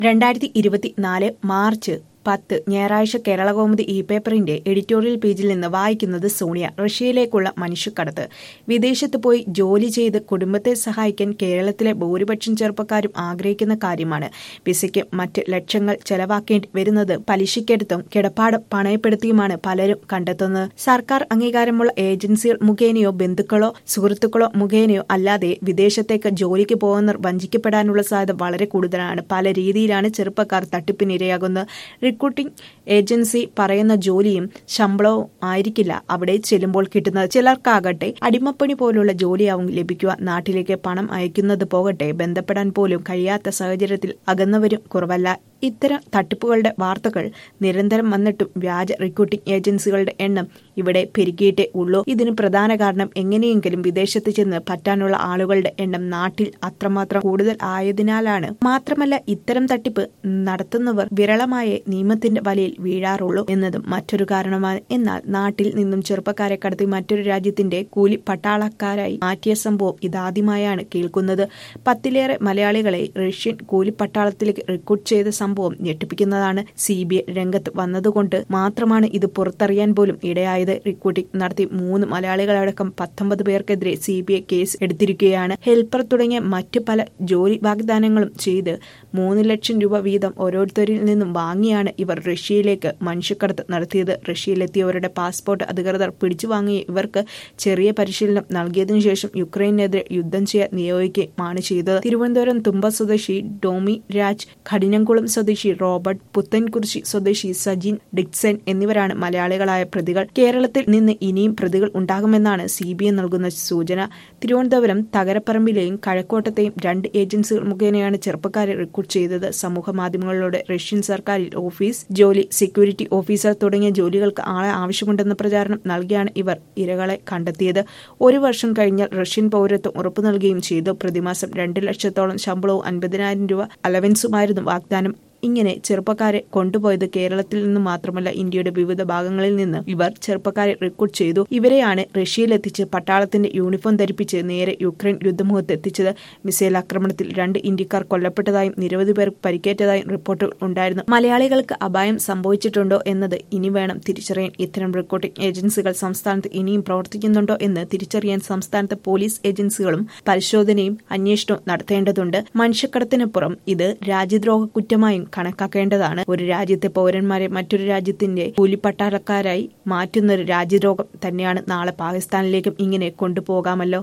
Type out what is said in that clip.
രണ്ടായിരത്തി ഇരുപത്തിനാല് മാർച്ച് പത്ത് ഞായറാഴ്ച കേരളകൗമുദി ഇ പേപ്പറിന്റെ എഡിറ്റോറിയൽ പേജിൽ നിന്ന് വായിക്കുന്നത് സോണിയ റഷ്യയിലേക്കുള്ള മനുഷ്യക്കടത്ത് വിദേശത്ത് പോയി ജോലി ചെയ്ത് കുടുംബത്തെ സഹായിക്കാൻ കേരളത്തിലെ ഭൂരിപക്ഷം ചെറുപ്പക്കാരും ആഗ്രഹിക്കുന്ന കാര്യമാണ് വിസയ്ക്ക് മറ്റ് ലക്ഷങ്ങൾ ചെലവാക്കേണ്ടി വരുന്നത് പലിശയ്ക്കെടുത്തും കിടപ്പാട് പണയപ്പെടുത്തിയുമാണ് പലരും കണ്ടെത്തുന്നത് സർക്കാർ അംഗീകാരമുള്ള ഏജൻസികൾ മുഖേനയോ ബന്ധുക്കളോ സുഹൃത്തുക്കളോ മുഖേനയോ അല്ലാതെ വിദേശത്തേക്ക് ജോലിക്ക് പോകുന്നവർ വഞ്ചിക്കപ്പെടാനുള്ള സാധ്യത വളരെ കൂടുതലാണ് പല രീതിയിലാണ് ചെറുപ്പക്കാർ തട്ടിപ്പിനിരയാകുന്നത് റിക്രൂട്ടിംഗ് ഏജൻസി പറയുന്ന ജോലിയും ശമ്പളവും ആയിരിക്കില്ല അവിടെ ചെല്ലുമ്പോൾ കിട്ടുന്നത് ചിലർക്കാകട്ടെ അടിമപ്പണി പോലുള്ള ജോലിയാവും ലഭിക്കുക നാട്ടിലേക്ക് പണം അയക്കുന്നത് പോകട്ടെ ബന്ധപ്പെടാൻ പോലും കഴിയാത്ത സാഹചര്യത്തിൽ അകന്നവരും കുറവല്ല ഇത്തരം തട്ടിപ്പുകളുടെ വാർത്തകൾ നിരന്തരം വന്നിട്ടും വ്യാജ റിക്രൂട്ടിംഗ് ഏജൻസികളുടെ എണ്ണം ഇവിടെ പെരുകിയിട്ടേ ഉള്ളൂ ഇതിന് പ്രധാന കാരണം എങ്ങനെയെങ്കിലും വിദേശത്ത് ചെന്ന് പറ്റാനുള്ള ആളുകളുടെ എണ്ണം നാട്ടിൽ അത്രമാത്രം കൂടുതൽ ആയതിനാലാണ് മാത്രമല്ല ഇത്തരം തട്ടിപ്പ് നടത്തുന്നവർ വിരളമായ നിയമത്തിന്റെ വലയിൽ വീഴാറുള്ളൂ എന്നതും മറ്റൊരു കാരണമാണ് എന്നാൽ നാട്ടിൽ നിന്നും ചെറുപ്പക്കാരെ കടത്തി മറ്റൊരു രാജ്യത്തിന്റെ കൂലി പട്ടാളക്കാരായി മാറ്റിയ സംഭവം ഇതാദ്യമായാണ് കേൾക്കുന്നത് പത്തിലേറെ മലയാളികളെ റഷ്യൻ കൂലി പട്ടാളത്തിലേക്ക് റിക്രൂട്ട് ചെയ്ത സംഭവം ഞെട്ടിപ്പിക്കുന്നതാണ് സി ബി ഐ രംഗത്ത് വന്നതുകൊണ്ട് മാത്രമാണ് ഇത് പുറത്തറിയാൻ പോലും ഇടയായത് റിക്രൂട്ടിംഗ് നടത്തി മൂന്ന് മലയാളികളടക്കം പത്തൊമ്പത് പേർക്കെതിരെ സി ബി ഐ കേസ് എടുത്തിരിക്കുകയാണ് ഹെൽപ്പർ തുടങ്ങിയ മറ്റ് പല ജോലി വാഗ്ദാനങ്ങളും ചെയ്ത് മൂന്ന് ലക്ഷം രൂപ വീതം ഓരോരുത്തരിൽ നിന്നും വാങ്ങിയാണ് ഇവർ റഷ്യയിലേക്ക് മനുഷ്യക്കടത്ത് നടത്തിയത് റഷ്യയിലെത്തിയവരുടെ പാസ്പോർട്ട് അധികൃതർ പിടിച്ചു വാങ്ങിയ ഇവർക്ക് ചെറിയ പരിശീലനം നൽകിയതിനു ശേഷം യുക്രൈനെതിരെ യുദ്ധം ചെയ്യാൻ നിയോഗിക്കുകയാണ് ചെയ്തത് തിരുവനന്തപുരം തുമ്പ സ്വദേശി ഡോമി രാജ് കഠിനംകുളം സ്വദേശി റോബർട്ട് പുത്തൻകുറിശി സ്വദേശി സജിൻ ഡിക്സൺ എന്നിവരാണ് മലയാളികളായ പ്രതികൾ കേരളത്തിൽ നിന്ന് ഇനിയും പ്രതികൾ ഉണ്ടാകുമെന്നാണ് സി ബി ഐ നൽകുന്ന സൂചന തിരുവനന്തപുരം തകരപ്പറമ്പിലെയും കഴക്കോട്ടത്തെയും രണ്ട് ഏജൻസികൾ മുഖേനയാണ് ചെറുപ്പക്കാരെ റിക്രൂട്ട് ചെയ്തത് സമൂഹ മാധ്യമങ്ങളിലൂടെ റഷ്യൻ സർക്കാരിൽ ഓഫീസ് ജോലി സെക്യൂരിറ്റി ഓഫീസർ തുടങ്ങിയ ജോലികൾക്ക് ആളെ ആവശ്യമുണ്ടെന്ന പ്രചാരണം നൽകിയാണ് ഇവർ ഇരകളെ കണ്ടെത്തിയത് ഒരു വർഷം കഴിഞ്ഞാൽ റഷ്യൻ പൗരത്വം ഉറപ്പു നൽകുകയും ചെയ്തു പ്രതിമാസം രണ്ട് ലക്ഷത്തോളം ശമ്പളവും അൻപതിനായിരം രൂപ അലവൻസുമായിരുന്നു വാഗ്ദാനം ഇങ്ങനെ ചെറുപ്പക്കാരെ കൊണ്ടുപോയത് കേരളത്തിൽ നിന്ന് മാത്രമല്ല ഇന്ത്യയുടെ വിവിധ ഭാഗങ്ങളിൽ നിന്ന് ഇവർ ചെറുപ്പക്കാരെ റിക്രൂട്ട് ചെയ്തു ഇവരെയാണ് റഷ്യയിലെത്തിച്ച് പട്ടാളത്തിന്റെ യൂണിഫോം ധരിപ്പിച്ച് നേരെ യുക്രൈൻ യുദ്ധമുഖത്ത് എത്തിച്ചത് മിസൈൽ ആക്രമണത്തിൽ രണ്ട് ഇന്ത്യക്കാർ കൊല്ലപ്പെട്ടതായും നിരവധി പേർ പരിക്കേറ്റതായും റിപ്പോർട്ടുകൾ ഉണ്ടായിരുന്നു മലയാളികൾക്ക് അപായം സംഭവിച്ചിട്ടുണ്ടോ എന്നത് ഇനി വേണം തിരിച്ചറിയാൻ ഇത്തരം റിക്രൂട്ടിംഗ് ഏജൻസികൾ സംസ്ഥാനത്ത് ഇനിയും പ്രവർത്തിക്കുന്നുണ്ടോ എന്ന് തിരിച്ചറിയാൻ സംസ്ഥാനത്തെ പോലീസ് ഏജൻസികളും പരിശോധനയും അന്വേഷണവും നടത്തേണ്ടതുണ്ട് മനുഷ്യക്കടത്തിനപ്പുറം ഇത് രാജ്യദ്രോഹ കുറ്റമായും കണക്കാക്കേണ്ടതാണ് ഒരു രാജ്യത്തെ പൗരന്മാരെ മറ്റൊരു രാജ്യത്തിന്റെ കൂലിപ്പട്ടാളക്കാരായി മാറ്റുന്ന ഒരു രാജ്യദ്രോഹം തന്നെയാണ് നാളെ പാകിസ്ഥാനിലേക്കും ഇങ്ങനെ കൊണ്ടുപോകാമല്ലോ